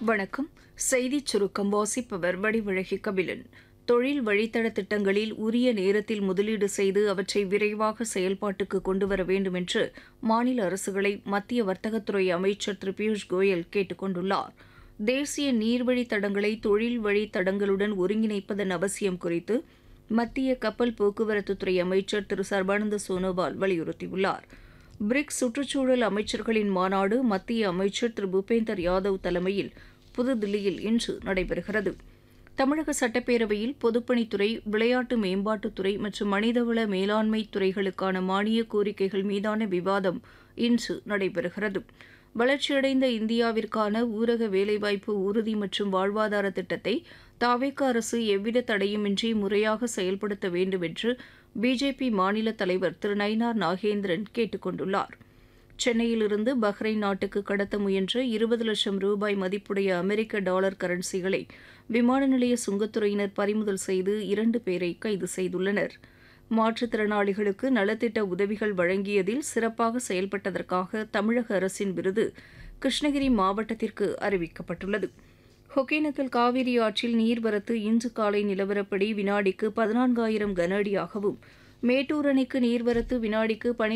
வணக்கம் செய்திச் சுருக்கம் வாசிப்பவர் வடிவழகி கபிலன் தொழில் வழித்தட திட்டங்களில் உரிய நேரத்தில் முதலீடு செய்து அவற்றை விரைவாக செயல்பாட்டுக்கு கொண்டுவர வேண்டும் என்று மாநில அரசுகளை மத்திய வர்த்தகத்துறை அமைச்சர் திரு பியூஷ் கோயல் கேட்டுக் கொண்டுள்ளார் தேசிய நீர்வழித் தடங்களை தொழில் வழித் தடங்களுடன் ஒருங்கிணைப்பதன் அவசியம் குறித்து மத்திய கப்பல் போக்குவரத்துத்துறை அமைச்சர் திரு சர்பானந்த சோனோவால் வலியுறுத்தியுள்ளார் பிரிக்ஸ் சுற்றுச்சூழல் அமைச்சர்களின் மாநாடு மத்திய அமைச்சர் திரு பூபேந்தர் யாதவ் தலைமையில் புதுதில்லியில் இன்று நடைபெறுகிறது தமிழக சட்டப்பேரவையில் பொதுப்பணித்துறை விளையாட்டு மேம்பாட்டுத்துறை மற்றும் மனிதவள மேலாண்மை துறைகளுக்கான மானிய கோரிக்கைகள் மீதான விவாதம் இன்று நடைபெறுகிறது வளர்ச்சியடைந்த இந்தியாவிற்கான ஊரக வேலைவாய்ப்பு உறுதி மற்றும் வாழ்வாதார திட்டத்தை தாவேக அரசு எவ்வித தடையுமின்றி முறையாக செயல்படுத்த வேண்டும் என்று பிஜேபி மாநில தலைவர் திரு நயினார் நாகேந்திரன் கேட்டுக் கொண்டுள்ளார் சென்னையிலிருந்து பஹ்ரைன் நாட்டுக்கு கடத்த முயன்ற இருபது லட்சம் ரூபாய் மதிப்புடைய அமெரிக்க டாலர் கரன்சிகளை விமான நிலைய சுங்கத்துறையினர் பறிமுதல் செய்து இரண்டு பேரை கைது செய்துள்ளனர் மாற்றுத்திறனாளிகளுக்கு நலத்திட்ட உதவிகள் வழங்கியதில் சிறப்பாக செயல்பட்டதற்காக தமிழக அரசின் விருது கிருஷ்ணகிரி மாவட்டத்திற்கு அறிவிக்கப்பட்டுள்ளது ஒகேனக்கல் காவிரி ஆற்றில் நீர்வரத்து இன்று காலை நிலவரப்படி வினாடிக்கு பதினான்காயிரம் கன அடியாகவும் மேட்டூர் அணைக்கு நீர்வரத்து வினாடிக்கு